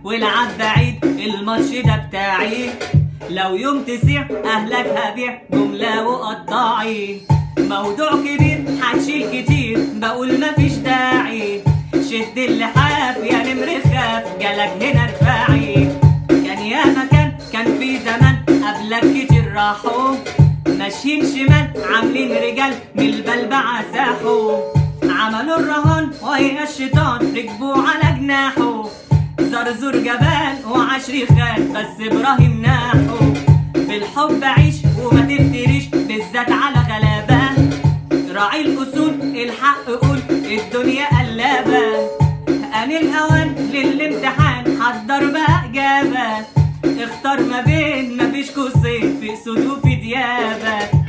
والعب بعيد الماتش ده بتاعي لو يوم تسيع اهلك هبيع جملة وقطاعي موضوع كبير هتشيل كتير بقول مفيش داعي شد اللحاف يا نمر خاف جالك هنا رفاعي كان يا مكان كان في زمان قبلك كتير راحوا ماشيين شمال عاملين رجال من البلبعة ساحوا عملوا الرهان وهي الشيطان ركبوا على جناحه زرزور جبان وعشري خان بس ابراهيم ناحو بالحب عيش وما تفتريش بالذات على غلابة راعي الاصول الحق قول الدنيا قلابة ان الاوان للامتحان حضر بقى اجابة اختار ما بين مفيش قوسين في اسود وفي ديابة